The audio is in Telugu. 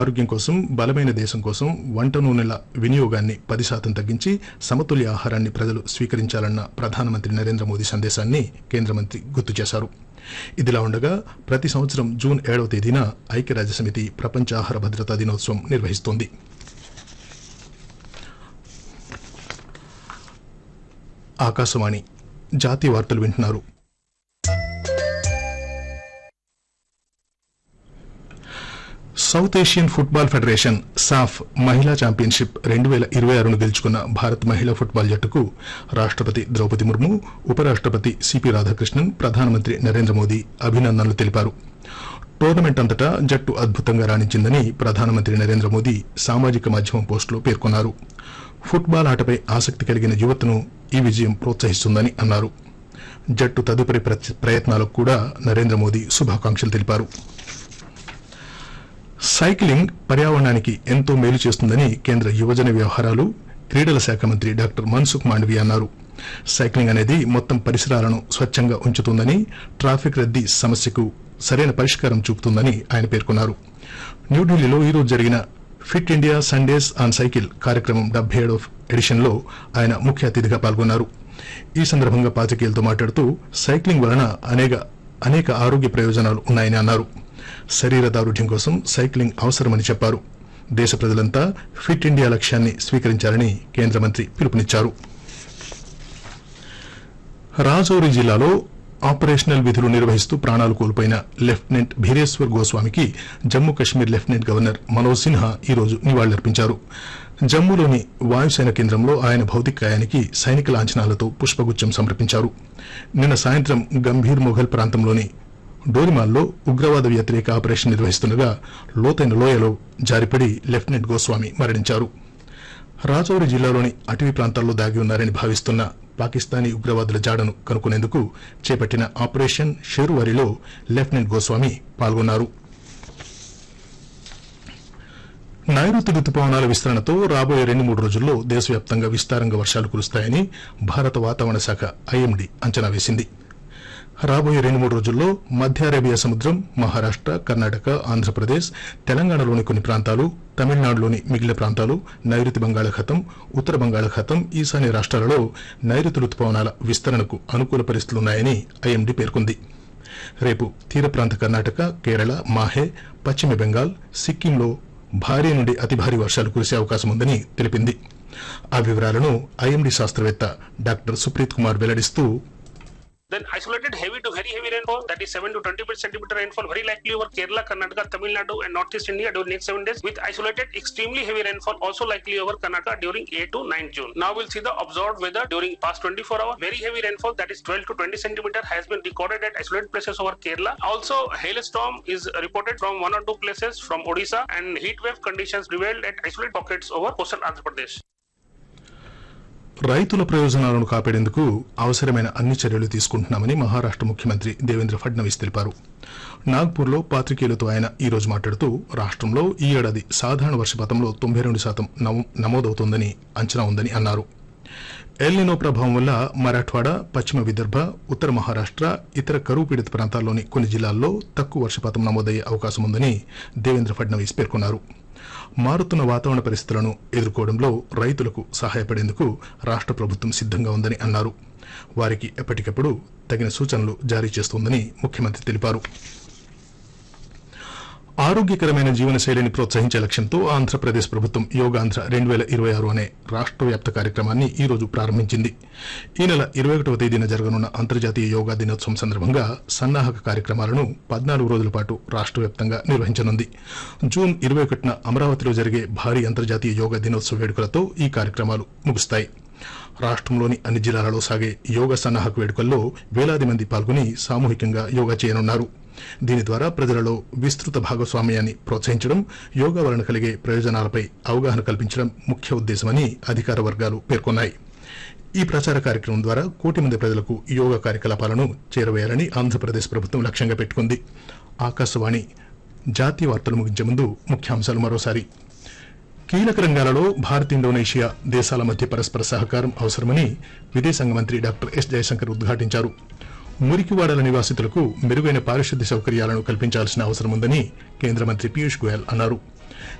ఆరోగ్యం కోసం బలమైన దేశం కోసం వంట నూనెల వినియోగాన్ని పది శాతం తగ్గించి సమతుల్య ఆహారాన్ని ప్రజలు స్వీకరించాలన్న ప్రధానమంత్రి నరేంద్ర మోదీ సందేశాన్ని కేంద్ర మంత్రి గుర్తు చేశారు ఇదిలా ఉండగా ప్రతి సంవత్సరం జూన్ ఏడవ తేదీన ఐక్యరాజ్య సమితి ప్రపంచ ఆహార భద్రతా దినోత్సవం నిర్వహిస్తోంది ఆకాశవాణి జాతీయ వార్తలు వింటున్నారు సౌత్ ఏషియన్ ఫుట్బాల్ ఫెడరేషన్ సాఫ్ మహిళా ఛాంపియన్షిప్ రెండు వేల ఇరవై ఆరును గెలుచుకున్న భారత్ మహిళా ఫుట్బాల్ జట్టుకు రాష్టపతి ద్రౌపది ముర్ము ఉపరాష్టపతి సిపి రాధాకృష్ణన్ ప్రధానమంత్రి నరేంద్ర మోదీ అభినందనలు తెలిపారు టోర్నమెంట్ అంతటా జట్టు అద్భుతంగా రాణించిందని ప్రధానమంత్రి నరేంద్ర మోదీ సామాజిక మాధ్యమం పోస్టులో పేర్కొన్నారు ఫుట్బాల్ ఆటపై ఆసక్తి కలిగిన యువతను ఈ విజయం ప్రోత్సహిస్తుందని అన్నారు జట్టు తదుపరి ప్రచ- ప్రయత్నాలకు కూడా నరేంద్ర మోదీ శుభాకాంక్షలు తెలిపారు సైక్లింగ్ పర్యావరణానికి ఎంతో మేలు చేస్తుందని కేంద్ర యువజన వ్యవహారాలు క్రీడల శాఖ మంత్రి డాక్టర్ మన్సుఖ్ మాండవి అన్నారు సైక్లింగ్ అనేది మొత్తం పరిసరాలను స్వచ్ఛంగా ఉంచుతుందని ట్రాఫిక్ రద్దీ సమస్యకు సరైన పరిష్కారం చూపుతుందని ఆయన పేర్కొన్నారు న్యూఢిల్లీలో ఈరోజు జరిగిన fit India Sundays on cycle కార్యక్రమం డెబ్బై ఏడవ ఎడిషన్లో ఆయన ముఖ్య అతిథిగా పాల్గొన్నారు ఈ సందర్భంగా పాతికేయులతో మాట్లాడుతూ సైక్లింగ్ వలన అనేక అనేక ఆరోగ్య ప్రయోజనాలు ఉన్నాయని అన్నారు శరీర దారుఢ్యం కోసం సైక్లింగ్ అవసరమని చెప్పారు దేశ ప్రజలంతా ఫిట్ ఇండియా లక్ష్యాన్ని స్వీకరించాలని కేంద్ర మంత్రి పిలుపునిచ్చారు రాజౌరి జిల్లాలో ఆపరేషనల్ విధులు నిర్వహిస్తూ ప్రాణాలు కోల్పోయిన లెఫ్టినెంట్ భీరేశ్వర్ గోస్వామికి జమ్మూ కశ్మీర్ లెఫ్టినెంట్ గవర్నర్ మనోజ్ సిన్హా ఈ రోజు నివాళులర్పించారు జమ్మూలోని వాయుసేన కేంద్రంలో ఆయన భౌతికాయానికి సైనిక లాంఛనాలతో పుష్పగుచ్చం సమర్పించారు నిన్న సాయంత్రం గంభీర్ మొఘల్ ప్రాంతంలోని డోరిమాల్లో ఉగ్రవాద వ్యతిరేక ఆపరేషన్ నిర్వహిస్తుండగా లోతైన లోయలో జారిపడి లెఫ్టినెంట్ గోస్వామి మరణించారు రాజౌరి జిల్లాలోని అటవీ ప్రాంతాల్లో దాగి ఉన్నారని భావిస్తున్న పాకిస్తానీ ఉగ్రవాదుల జాడను కనుక్కునేందుకు చేపట్టిన ఆపరేషన్ షేరువారిలో లెఫ్టినెంట్ గోస్వామి పాల్గొన్నారు నైరుతి రుతుపవనాల విస్తరణతో రాబోయే రెండు మూడు రోజుల్లో దేశవ్యాప్తంగా విస్తారంగా వర్షాలు కురుస్తాయని భారత వాతావరణ శాఖ ఐఎండీ అంచనా వేసింది రాబోయే రెండు మూడు రోజుల్లో మధ్య అరేబియా సముద్రం మహారాష్ట కర్ణాటక ఆంధ్రప్రదేశ్ తెలంగాణలోని కొన్ని ప్రాంతాలు తమిళనాడులోని మిగిలిన ప్రాంతాలు నైరుతి బంగాళాఖాతం ఉత్తర బంగాళాఖాతం ఈశాన్య రాష్ట్రాలలో నైరుతి రుతుపవనాల విస్తరణకు అనుకూల పరిస్థితులున్నాయని ఐఎండీ పేర్కొంది రేపు తీర ప్రాంత కర్ణాటక కేరళ మాహే పశ్చిమ బెంగాల్ సిక్కింలో భారీ నుండి అతి భారీ వర్షాలు కురిసే అవకాశం ఉందని తెలిపింది ఆ వివరాలను ఐఎండీ శాస్త్రవేత్త డాక్టర్ సుప్రీత్ కుమార్ వెల్లడిస్తూ Then isolated heavy to very heavy rainfall, that is 7 to 20 centimeter rainfall, very likely over Kerala, Karnataka, Tamil Nadu, and Northeast India during next seven days. With isolated extremely heavy rainfall also likely over Karnataka during 8 to 9 June. Now we'll see the observed weather during past 24 hours. Very heavy rainfall, that is 12 to 20 centimeter, has been recorded at isolated places over Kerala. Also, hailstorm is reported from one or two places from Odisha, and heat wave conditions prevailed at isolated pockets over coastal Andhra Pradesh. రైతుల ప్రయోజనాలను కాపాడేందుకు అవసరమైన అన్ని చర్యలు తీసుకుంటున్నామని మహారాష్ట ముఖ్యమంత్రి దేవేంద్ర ఫడ్నవీస్ తెలిపారు నాగ్పూర్లో పాత్రికేయులతో ఆయన ఈ రోజు మాట్లాడుతూ రాష్టంలో ఈ ఏడాది సాధారణ వర్షపాతంలో తొంభై రెండు శాతం నమో- నమోదవుతోందని అంచనా ఉందని అన్నారు ఎల్నినో ప్రభావం వల్ల మరాఠ్వాడా పశ్చిమ విదర్భ ఉత్తర మహారాష్ట్ర ఇతర కరువు పీడిత ప్రాంతాల్లోని కొన్ని జిల్లాల్లో తక్కువ వర్షపాతం నమోదయ్యే అవకాశం ఉందని దేవేంద్ర ఫడ్నవీస్ పేర్కొన్నారు మారుతున్న వాతావరణ పరిస్థితులను ఎదుర్కోవడంలో రైతులకు సహాయపడేందుకు రాష్ట్ర ప్రభుత్వం సిద్ధంగా ఉందని అన్నారు వారికి ఎప్పటికప్పుడు తగిన సూచనలు జారీ చేస్తోందని ముఖ్యమంత్రి తెలిపారు ఆరోగ్యకరమైన జీవనశైలిని ప్రోత్సహించే లక్ష్యంతో ఆంధ్రప్రదేశ్ ప్రభుత్వం యోగాంధ్ర రెండు వేల ఇరవై ఆరు అనే రాష్ట్ర వ్యాప్త కార్యక్రమాన్ని ఈ రోజు ప్రారంభించింది ఈ నెల ఇరవై ఒకటవ తేదీన జరగనున్న అంతర్జాతీయ యోగా దినోత్సవం సందర్భంగా సన్నాహక కార్యక్రమాలను పద్నాలుగు రోజుల పాటు రాష్ట్ర వ్యాప్తంగా నిర్వహించనుంది జూన్ ఇరవై ఒకటిన అమరావతిలో జరిగే భారీ అంతర్జాతీయ యోగా దినోత్సవ వేడుకలతో ఈ కార్యక్రమాలు ముగుస్తాయి రాష్ట్రంలోని అన్ని జిల్లాలలో సాగే యోగా సన్నాహక వేడుకల్లో వేలాది మంది పాల్గొని సామూహికంగా యోగా చేయనున్నారు దీని ద్వారా ప్రజలలో విస్తృత భాగస్వామ్యాన్ని ప్రోత్సహించడం యోగా వలన కలిగే ప్రయోజనాలపై అవగాహన కల్పించడం ముఖ్య ఉద్దేశమని అధికార వర్గాలు పేర్కొన్నాయి ఈ ప్రచార కార్యక్రమం ద్వారా కోటి మంది ప్రజలకు యోగా కార్యకలాపాలను చేరవేయాలని ఆంధ్రప్రదేశ్ ప్రభుత్వం లక్ష్యంగా పెట్టుకుంది ఆకాశవాణి జాతీయ వార్తలు ముగించే ముందు ముఖ్యాంశాలు మరోసారి కీలక రంగాలలో భారత్ ఇండోనేషియా దేశాల మధ్య పరస్పర సహకారం అవసరమని విదేశాంగ మంత్రి డాక్టర్ ఎస్ జయశంకర్ ఉద్ఘాటించారు మురికివాడల నివాసితులకు మెరుగైన పారిశుద్ధ్య సౌకర్యాలను కల్పించాల్సిన అవసరం ఉందని కేంద్ర మంత్రి పీయూష్ గోయల్ అన్నారు